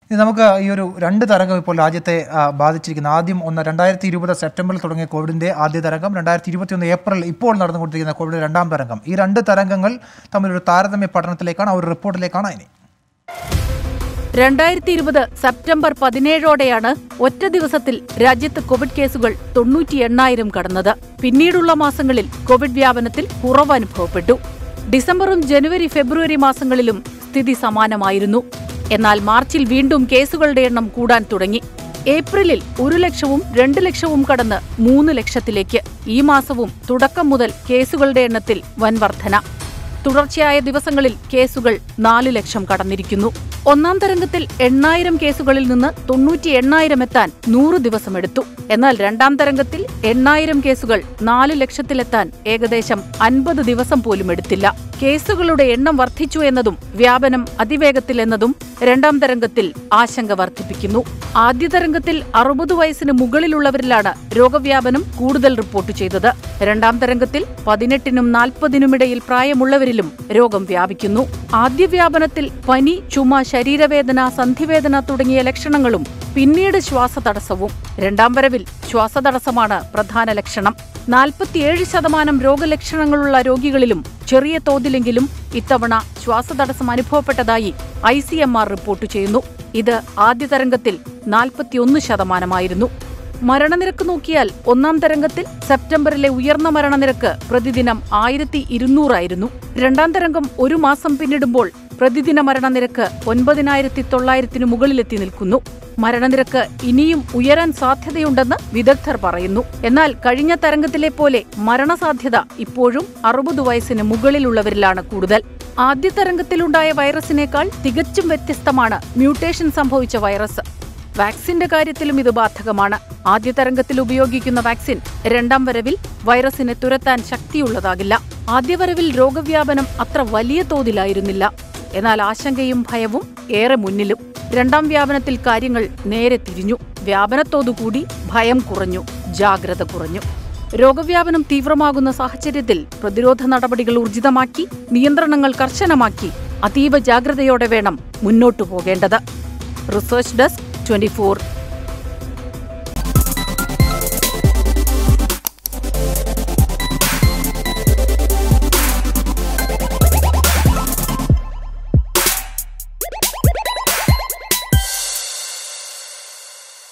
ഇത് നമുക്ക് ഈ ഒരു രണ്ട് തരംഗം ഇപ്പോൾ രാജ്യത്തെ ആ, ബാധിച്ചിരിക്കുന്ന ആദ്യം ഒന്ന് രണ്ടായിരത്തി ഇരുപത് സെപ്റ്റംബറിൽ തുടങ്ങിയ കോവിഡിന്റെ ആദ്യ തരംഗം രണ്ടായിരത്തി ഇരുപത്തിയൊന്ന് ഏപ്രിൽ ഇപ്പോൾ നടന്നുകൊണ്ടിരിക്കുന്ന കോവിഡ് രണ്ടാം തരംഗം ഈ രണ്ട് തരംഗങ്ങൾ തമ്മിലൊരു താരതമ്യ പഠനത്തിലേക്കാണ് ആ ഒരു റിപ്പോർട്ടിലേക്കാണ് ഇനി രണ്ടായിരത്തി ഇരുപത് സെപ്റ്റംബർ പതിനേഴോടെയാണ് ഒറ്റ ദിവസത്തിൽ രാജ്യത്ത് കോവിഡ് കേസുകൾ തൊണ്ണൂറ്റി എണ്ണായിരം കടന്നത് പിന്നീടുള്ള മാസങ്ങളിൽ കോവിഡ് വ്യാപനത്തിൽ കുറവ് അനുഭവപ്പെട്ടു ഡിസംബറും ജനുവരി ഫെബ്രുവരി മാസങ്ങളിലും സ്ഥിതി സമാനമായിരുന്നു എന്നാൽ മാർച്ചിൽ വീണ്ടും കേസുകളുടെ എണ്ണം കൂടാൻ തുടങ്ങി ഏപ്രിലിൽ ഒരു ലക്ഷവും രണ്ട് ലക്ഷവും കടന്ന് മൂന്ന് ലക്ഷത്തിലേക്ക് ഈ മാസവും തുടക്കം മുതൽ കേസുകളുടെ എണ്ണത്തിൽ വൻ വർധന തുടർച്ചയായ ദിവസങ്ങളിൽ കേസുകൾ നാല് ലക്ഷം കടന്നിരിക്കുന്നു ഒന്നാം തരംഗത്തിൽ എണ്ണായിരം കേസുകളിൽ നിന്ന് തൊണ്ണൂറ്റി എണ്ണായിരം എത്താൻ നൂറ് ദിവസമെടുത്തു എന്നാൽ രണ്ടാം തരംഗത്തിൽ എണ്ണായിരം കേസുകൾ നാല് ലക്ഷത്തിലെത്താൻ ഏകദേശം അൻപത് ദിവസം പോലും എടുത്തില്ല കേസുകളുടെ എണ്ണം വർദ്ധിച്ചു എന്നതും വ്യാപനം അതിവേഗത്തിലെന്നതും രണ്ടാം തരംഗത്തിൽ ആശങ്ക വർദ്ധിപ്പിക്കുന്നു ആദ്യ തരംഗത്തിൽ അറുപത് വയസ്സിന് മുകളിലുള്ളവരിലാണ് രോഗവ്യാപനം കൂടുതൽ റിപ്പോർട്ട് ചെയ്തത് രണ്ടാം തരംഗത്തിൽ പതിനെട്ടിനും നാൽപ്പതിനുമിടയിൽ പ്രായമുള്ളവരിലും രോഗം വ്യാപിക്കുന്നു ആദ്യ വ്യാപനത്തിൽ പനി ചുമ ശരീരവേദന സന്ധിവേദന തുടങ്ങിയ ലക്ഷണങ്ങളും പിന്നീട് ശ്വാസതടസ്സവും രണ്ടാം വരവിൽ ശ്വാസതടസ്സമാണ് പ്രധാന ലക്ഷണം നാൽപ്പത്തിയേഴ് ശതമാനം രോഗലക്ഷണങ്ങളുള്ള രോഗികളിലും ചെറിയ തോതിലെങ്കിലും ഇത്തവണ ശ്വാസതടസ്സം അനുഭവപ്പെട്ടതായി I C M R report ചെയ്യുന്നു ഇത് ആദ്യ തരംഗത്തിൽ നാൽപ്പത്തിയൊന്ന് ശതമാനമായിരുന്നു മരണനിരക്ക് നോക്കിയാൽ ഒന്നാം തരംഗത്തിൽ സെപ്റ്റംബറിലെ ഉയർന്ന മരണനിരക്ക് പ്രതിദിനം ആയിരത്തി ഇരുന്നൂറായിരുന്നു രണ്ടാം തരംഗം ഒരു മാസം പിന്നിടുമ്പോൾ പ്രതിദിന മരണനിരക്ക് ഒൻപതിനായിരത്തി തൊള്ളായിരത്തിനു മുകളിലെത്തി നിൽക്കുന്നു മരണനിരക്ക് ഇനിയും ഉയരാൻ സാധ്യതയുണ്ടെന്ന് വിദഗ്ധർ പറയുന്നു എന്നാൽ കഴിഞ്ഞ തരംഗത്തിലെ പോലെ മരണസാധ്യത ഇപ്പോഴും അറുപത് വയസ്സിന് മുകളിലുള്ളവരിലാണ് കൂടുതൽ ആദ്യ തരംഗത്തിലുണ്ടായ വൈറസിനേക്കാൾ തികച്ചും വ്യത്യസ്തമാണ് മ്യൂട്ടേഷൻ സംഭവിച്ച വൈറസ് വാക്സിന്റെ കാര്യത്തിലും ഇത് ബാധകമാണ് ആദ്യ തരംഗത്തിൽ ഉപയോഗിക്കുന്ന വാക്സിൻ രണ്ടാം വരവിൽ വൈറസിനെ തുരത്താൻ ശക്തിയുള്ളതാകില്ല ആദ്യ വരവിൽ രോഗവ്യാപനം അത്ര വലിയ തോതിലായിരുന്നില്ല എന്നാൽ ആശങ്കയും ഭയവും ഏറെ മുന്നിലും രണ്ടാം വ്യാപനത്തിൽ കാര്യങ്ങൾ നേരെ തിരിഞ്ഞു വ്യാപനത്തോടുകൂടി ഭയം കുറഞ്ഞു ജാഗ്രത കുറഞ്ഞു രോഗവ്യാപനം തീവ്രമാകുന്ന സാഹചര്യത്തിൽ പ്രതിരോധ നടപടികൾ ഊർജിതമാക്കി നിയന്ത്രണങ്ങൾ കർശനമാക്കി അതീവ ജാഗ്രതയോടെ വേണം മുന്നോട്ടു പോകേണ്ടത് റിസർച്ച് ഡെസ്ക് ട്വന്റി